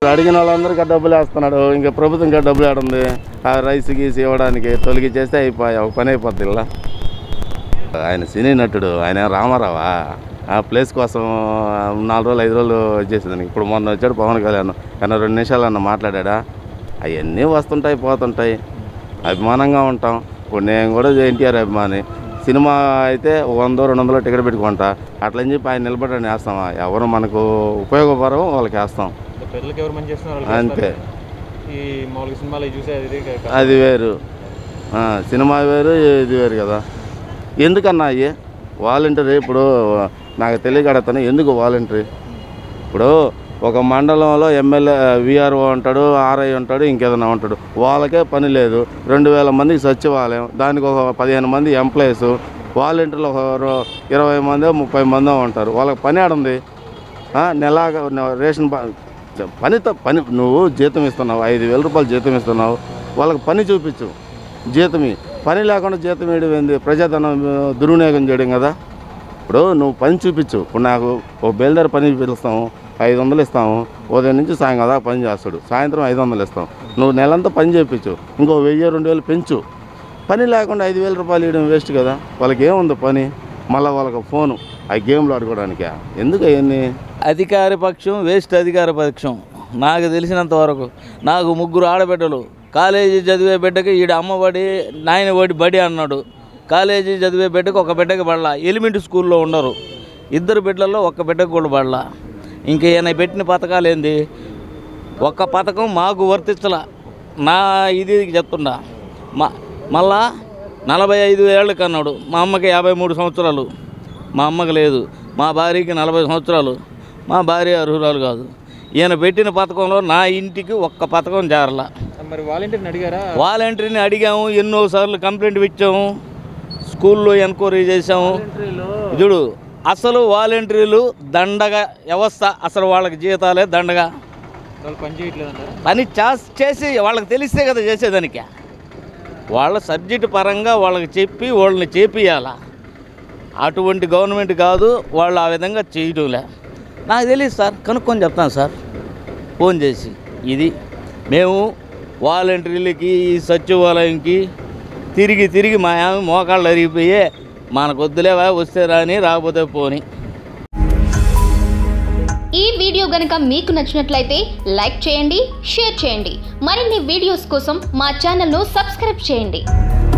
అడిగిన వాళ్ళందరికీ డబ్బులు వేస్తున్నాడు ఇంకా ప్రభుత్వం ఇంకా డబ్బులు ఏడుంది ఆ రైస్ గీసి ఇవ్వడానికి తొలగి చేస్తే అయిపోయా ఒక పని అయిపోద్ది ఇలా ఆయన సినీ నటుడు ఆయన రామారావా ఆ ప్లేస్ కోసం నాలుగు రోజులు ఐదు రోజులు చేసేదానికి ఇప్పుడు మొన్న వచ్చాడు పవన్ కళ్యాణ్ కానీ రెండు నిమిషాలు అన్న మాట్లాడా అవన్నీ వస్తుంటాయి పోతుంటాయి అభిమానంగా ఉంటాం ఇప్పుడు నేను కూడా ఎన్టీఆర్ అభిమాని సినిమా అయితే ఒక వంద రెండు వందలు టికెట్ పెట్టుకుంటా అట్లని చెప్పి ఆయన నిలబడని వేస్తామా ఎవరు మనకు ఉపయోగపడవు వాళ్ళకి వేస్తాం అంటే పిల్లలకి ఎవరు మంచి చేస్తున్నారు వాళ్ళకి అంతే చేస్తారు. ఈ మామూలుగా సినిమాలు అవి చూసే అది ఇది కాదు. అది వేరు ఆ, సినిమా వేరు ఇది వేరు కదా ఎందుకన్నా అయ్యి వాలంటరీ ఇప్పుడు నాకు తెలియకడతాను ఎందుకు వాలంటరీ ఇప్పుడు ఒక మండలంలో ఎమ్మెల్యే విఆర్ఓ ఉంటాడు ఆర్ఐ ఉంటాడు ఇంకేదైనా ఉంటాడు వాళ్ళకే పని లేదు రెండు వేల మందికి సచివాలయం దానికి ఒక పదిహేను మంది ఎంప్లాయీస్ వాలంటీర్లు ఒక రో- ఇరవై మంది ముప్పై మంది ఉంటారు వాళ్ళకి పని ఆడుంది నెలాగా రేషన్ ప- పనితో పని నువ్వు జీతం ఇస్తున్నావు ఐదు వేల రూపాయలు జీతం ఇస్తున్నావు వాళ్ళకి పని చూపించు జీతం ఇ. పని లేకుండా జీతం వేయడం ఏంది ప్రజాధనం ఆ, దుర్వినియోగం చేయడం కదా ఇప్పుడు నువ్వు పని చూపించు ఇప్పుడు నాకు ఓ బయలుదేరి పని పిలుస్తాము ఐదు వందలు ఇస్తాము ఉదయం నుంచి సాయంకాలం దాకా పని చేస్తాడు సాయంత్రం ఐదు వందలు ఇస్తాం నువ్వు నెలంతా పని చేయించు ఇంకో వెయ్యి రెండు వేలు పెంచు పని లేకుండా ఐదు వేల రూపాయలు ఇవ్వడం వేస్ట్ కదా వాళ్ళకి ఏముంది పని మళ్ళీ వాళ్ళకి ఫోను ఆ గేమ్లు ఆడుకోవడానికా ఎందుకు అవన్నీ అధికార పక్షం వేస్ట్ అధికార పక్షం నాకు తెలిసినంత వరకు నాకు ముగ్గురు ఆడబిడ్డలు కాలేజీ చదివే బిడ్డకి ఈడ అమ్మబడి నాయన బడి బడి అన్నాడు కాలేజీ చదివే బిడ్డకి ఒక బిడ్డకి పడలా ఎలిమెంటరీ స్కూల్లో ఉండరు ఇద్దరు బిడ్డల్లో ఒక్క బిడ్డకు కూడా పడలా ఇంక ఈయన పెట్టిన పథకాలు ఏంది ఒక్క పథకం మాకు వర్తించలా నా ఇది చెప్తున్నా మా మళ్ళా నలభై ఐదు ఏళ్ళకి అన్నాడు మా అమ్మకి యాభై మూడు సంవత్సరాలు మా అమ్మకి లేదు మా భార్యకి నలభై సంవత్సరాలు మా భార్య అర్హురాలు కాదు ఈయన పెట్టిన పథకంలో నా ఇంటికి ఒక్క పథకం చేరలా మరి వాలంటీర్ని అడిగారా వాలంటీర్ని అడిగాము ఎన్నోసార్లు కంప్లైంట్ ఇచ్చాము స్కూల్లో ఎంక్వైరీ చేసాము చూడు అసలు వాలంటీర్లు దండగా వ్యవస్థ అసలు వాళ్ళకి జీతాలే దండగా వాళ్ళు పని చేయట్లేదు అంటారా పని చాస్ చేసి వాళ్ళకి తెలిస్తే కదా చేసేదానికి వాళ్ళ సబ్జెక్ట్ పరంగా వాళ్ళకి చెప్పి వాళ్ళని చేపియాల అటువంటి గవర్నమెంట్ కాదు వాళ్ళు ఆ విధంగా చేయటంలే నాకు తెలియదు సార్ కనుక్కొని చెప్తాను సార్ ఫోన్ చేసి ఇది మేము వాలంటీర్లకి ఈ సచివాలయంకి తిరిగి తిరిగి మా ఆమె మోకాళ్ళు అరిగిపోయి మనకు వద్దులేవా వస్తే రాని రాకపోతే పోని ఈ వీడియో గనక మీకు నచ్చినట్లయితే లైక్ చేయండి షేర్ చేయండి మరిన్ని వీడియోస్ కోసం మా ఛానల్ను సబ్స్క్రైబ్ చేయండి